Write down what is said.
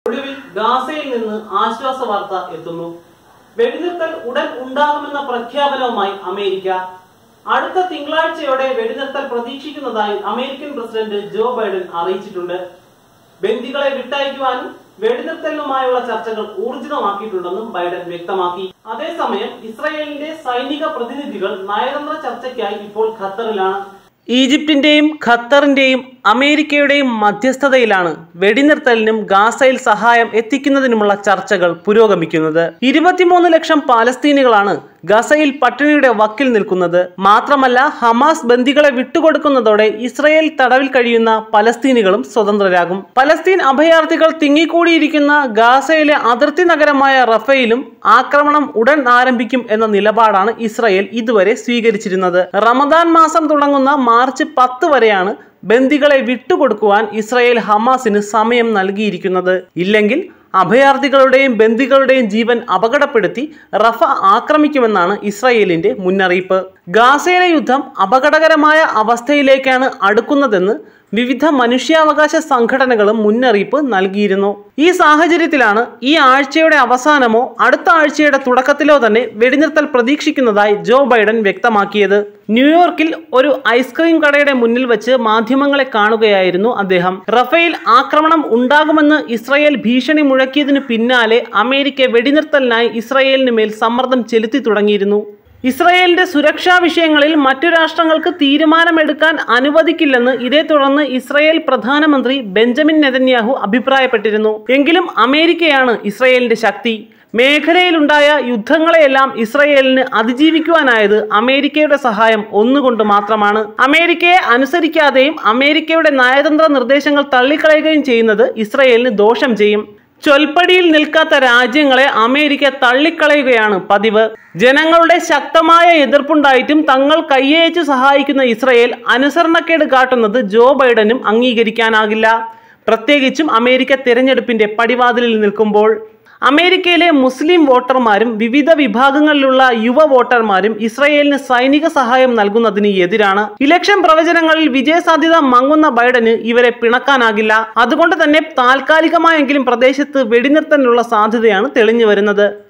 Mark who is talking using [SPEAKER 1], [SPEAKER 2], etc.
[SPEAKER 1] ഒടുവിൽ ഗാസയിൽ നിന്ന് ആശ്വാസ വാർത്ത എത്തുന്നു വെടിനിർത്തൽ ഉടൻ ഉണ്ടാകുമെന്ന പ്രഖ്യാപനവുമായി അമേരിക്ക അടുത്ത തിങ്കളാഴ്ചയോടെ വെടിനിർത്തൽ പ്രതീക്ഷിക്കുന്നതായി അമേരിക്കൻ പ്രസിഡന്റ് ജോ ബൈഡൻ അറിയിച്ചിട്ടുണ്ട് ബന്ദികളെ വിട്ടയക്കുവാനും വെടിനിർത്തലിനുമായുള്ള ചർച്ചകൾ ഊർജിതമാക്കിയിട്ടുണ്ടെന്നും ബൈഡൻ വ്യക്തമാക്കി അതേസമയം ഇസ്രയേലിന്റെ സൈനിക പ്രതിനിധികൾ നയതന്ത്ര ചർച്ചയ്ക്കായി ഇപ്പോൾ ഖത്തറിലാണ് ഈജിപ്തിന്റെയും ഖത്തറിന്റെയും അമേരിക്കയുടെയും മധ്യസ്ഥതയിലാണ് വെടിനിർത്തലിനും ഗാസയിൽ സഹായം എത്തിക്കുന്നതിനുമുള്ള ചർച്ചകൾ പുരോഗമിക്കുന്നത് ഇരുപത്തിമൂന്ന് ലക്ഷം പാലസ്തീനികളാണ് ഗസയിൽ പട്ടിണിയുടെ വക്കിൽ നിൽക്കുന്നത് മാത്രമല്ല ഹമാസ് ബന്ദികളെ വിട്ടുകൊടുക്കുന്നതോടെ ഇസ്രയേൽ തടവിൽ കഴിയുന്ന പലസ്തീനികളും സ്വതന്ത്രരാകും പലസ്തീൻ അഭയാർത്ഥികൾ തിങ്ങിക്കൂടിയിരിക്കുന്ന ഗാസയിലെ അതിർത്തി നഗരമായ റഫയിലും ആക്രമണം ഉടൻ ആരംഭിക്കും എന്ന നിലപാടാണ് ഇസ്രയേൽ ഇതുവരെ സ്വീകരിച്ചിരുന്നത് റമദാൻ മാസം തുടങ്ങുന്ന മാർച്ച് പത്ത് വരെയാണ് ബന്ദികളെ വിട്ടുകൊടുക്കുവാൻ ഇസ്രയേൽ ഹമാസിന് സമയം നൽകിയിരിക്കുന്നത് ഇല്ലെങ്കിൽ അഭയാർത്ഥികളുടെയും ബന്ദികളുടെയും ജീവൻ അപകടപ്പെടുത്തി റഫ ആക്രമിക്കുമെന്നാണ് ഇസ്രയേലിന്റെ മുന്നറിയിപ്പ് ഗാസയിലെ യുദ്ധം അപകടകരമായ അവസ്ഥയിലേക്കാണ് അടുക്കുന്നതെന്ന് വിവിധ മനുഷ്യാവകാശ സംഘടനകളും മുന്നറിയിപ്പ് നൽകിയിരുന്നു ഈ സാഹചര്യത്തിലാണ് ഈ ആഴ്ചയുടെ അവസാനമോ അടുത്ത ആഴ്ചയുടെ തുടക്കത്തിലോ തന്നെ വെടിനിർത്തൽ പ്രതീക്ഷിക്കുന്നതായി ജോ ബൈഡൻ വ്യക്തമാക്കിയത് ന്യൂയോർക്കിൽ ഒരു ഐസ്ക്രീം കടയുടെ മുന്നിൽ വെച്ച് മാധ്യമങ്ങളെ കാണുകയായിരുന്നു അദ്ദേഹം റഫേൽ ആക്രമണം ഉണ്ടാകുമെന്ന് ഇസ്രയേൽ ഭീഷണി മുഴക്കിയതിനു പിന്നാലെ അമേരിക്ക വെടിനിർത്തലിനായി ഇസ്രയേലിന് മേൽ സമ്മർദ്ദം ചെലുത്തി തുടങ്ങിയിരുന്നു ഇസ്രയേലിന്റെ സുരക്ഷാ വിഷയങ്ങളിൽ മറ്റു രാഷ്ട്രങ്ങൾക്ക് തീരുമാനമെടുക്കാൻ അനുവദിക്കില്ലെന്ന് ഇതേ തുടർന്ന് ഇസ്രയേൽ പ്രധാനമന്ത്രി ബെഞ്ചമിൻ നെതന്യാഹു അഭിപ്രായപ്പെട്ടിരുന്നു എങ്കിലും അമേരിക്കയാണ് ഇസ്രയേലിന്റെ ശക്തി മേഖലയിലുണ്ടായ യുദ്ധങ്ങളെയെല്ലാം ഇസ്രയേലിന് അതിജീവിക്കുവാനായത് അമേരിക്കയുടെ സഹായം ഒന്നുകൊണ്ട് മാത്രമാണ് അമേരിക്കയെ അനുസരിക്കാതെയും അമേരിക്കയുടെ നയതന്ത്ര നിർദ്ദേശങ്ങൾ തള്ളിക്കളയുകയും ചെയ്യുന്നത് ഇസ്രയേലിന് ദോഷം ചെയ്യും ചൊൽപ്പടിയിൽ നിൽക്കാത്ത രാജ്യങ്ങളെ അമേരിക്ക തള്ളിക്കളയുകയാണ് പതിവ് ജനങ്ങളുടെ ശക്തമായ എതിർപ്പുണ്ടായിട്ടും തങ്ങൾ കയ്യയച്ചു സഹായിക്കുന്ന ഇസ്രയേൽ അനുസരണക്കേട് കാട്ടുന്നത് ജോ ബൈഡനും അംഗീകരിക്കാനാകില്ല പ്രത്യേകിച്ചും അമേരിക്ക തിരഞ്ഞെടുപ്പിന്റെ പടിവാതിലിൽ നിൽക്കുമ്പോൾ അമേരിക്കയിലെ മുസ്ലിം വോട്ടർമാരും വിവിധ വിഭാഗങ്ങളിലുള്ള യുവ വോട്ടർമാരും ഇസ്രയേലിന് സൈനിക സഹായം നൽകുന്നതിന് എതിരാണ് ഇലക്ഷൻ പ്രവചനങ്ങളിൽ വിജയസാധ്യത മങ്ങുന്ന ബൈഡന് ഇവരെ പിണക്കാനാകില്ല അതുകൊണ്ട് തന്നെ താൽക്കാലികമായെങ്കിലും പ്രദേശത്ത് വെടിനിർത്തലിനുള്ള സാധ്യതയാണ് തെളിഞ്ഞു വരുന്നത്